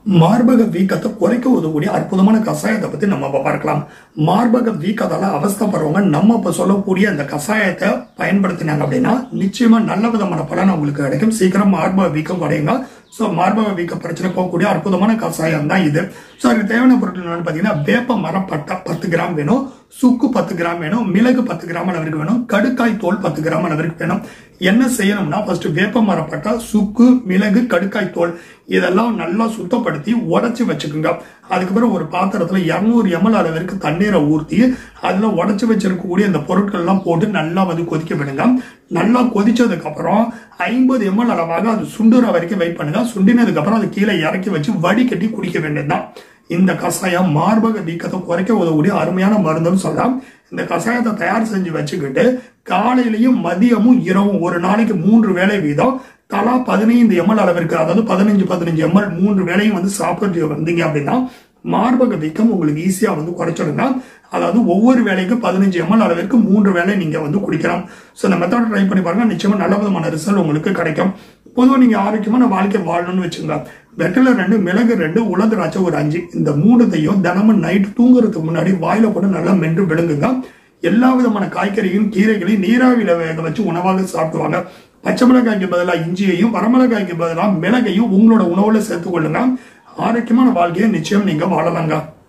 மார்பக வீக்கத்தை குறைக்க உதவக்கூடிய அற்புதமான கஷாயத்தை பத்தி நம்ம இப்ப பார்க்கலாம் மார்பக வீக்கத்தால அவஸ்தைப்படுறவங்க நம்ம இப்ப சொல்லக்கூடிய அந்த கஷாயத்தை பயன்படுத்தினாங்க அப்படின்னா நிச்சயமா நல்ல விதமான பலன் உங்களுக்கு கிடைக்கும் சீக்கிரம் மார்பக வீக்கம் குறையுங்க ஸோ மார்பக வீக்க பிரச்சனை போகக்கூடிய அற்புதமான கஷாயம் தான் இது ஸோ அதுக்கு தேவையான பொருட்கள் என்னன்னு பார்த்தீங்கன்னா வேப்ப மரப்பட்டை பத்து கிராம் வேணும் சுக்கு பத்து கிராம் வேணும் மிளகு பத்து கிராம் அளவிற்கு வேணும் கடுக்காய் தோல் பத்து கிராம் அளவிற்கு வேணும் என்ன செய்யணும்னா ஃபர்ஸ்ட் வேப்ப மரப்பட்டை சுக்கு மிளகு கடுக்காய் தோல் இதெல்லாம் நல்லா சுத்தப்படுத்தி உடைச்சு வச்சுக்கோங்க அதுக்கப்புறம் ஒரு பாத்திரத்துல இரநூறு எம்எல் அளவிற்கு தண்ணீரை ஊற்றி அதுல உடைச்சு வச்சிருக்கக்கூடிய இந்த பொருட்கள் எல்லாம் போட்டு நல்லா வந்து கொதிக்க விடுங்க நல்லா கொதிச்சதுக்கு அப்புறம் ஐம்பது எம்எல் அளவாக அது சுண்டுற வரைக்கும் வெயிட் பண்ணுங்க சுண்டினதுக்கு அப்புறம் அது கீழே இறக்கி வச்சு வடிகட்டி குடிக்க வேண்டியதுதான் இந்த கஷாயம் மார்பக வீக்கத்தை குறைக்க உதவக்கூடிய அருமையான மருந்துன்னு சொல்லலாம் இந்த கஷாயத்தை தயார் செஞ்சு வச்சுக்கிட்டு காலையிலையும் மதியமும் இரவும் ஒரு நாளைக்கு மூன்று வேளை வீதம் தலா பதினைந்து எம்எல் அளவிற்கு அதாவது பதினஞ்சு பதினஞ்சு எம்எல் மூன்று வேளையும் வந்து சாப்பிட்டு வந்தீங்க அப்படின்னா மார்பக வீக்கம் உங்களுக்கு ஈஸியா வந்து குறைச்சிடுங்க அதாவது ஒவ்வொரு வேலைக்கும் பதினஞ்சு எம்எல் அளவிற்கு மூன்று வேளை நீங்க வந்து குடிக்கலாம் ஸோ இந்த மெத்தட் ட்ரை பண்ணி பாருங்க நிச்சயமா நல்ல விதமான ரிசல்ட் உங்களுக்கு கிடைக்கும் பொதுவாக நீங்க ஆரோக்கியமான வாழ்க்கை வாழணும்னு வச்சுங்க வெட்டில ரெண்டு மிளகு ரெண்டு உலக திராட்சை ஒரு அஞ்சு இந்த மூணுத்தையும் தினமும் நைட் தூங்குறதுக்கு முன்னாடி வாயில போட்டு நல்லா மென்று விழுங்குங்க எல்லா விதமான காய்கறியும் கீரைகளையும் நீராவியில வேக வச்சு உணவாக சாப்பிடுவாங்க பச்சை மிளகாய்க்கு பதிலாக இஞ்சியையும் வரமிளகாய்க்கு பதிலாக மிளகையும் உங்களோட உணவுல சேர்த்துக் கொள்ளுங்க ஆரோக்கியமான வாழ்க்கையை நிச்சயம் நீங்க வாழலாங்க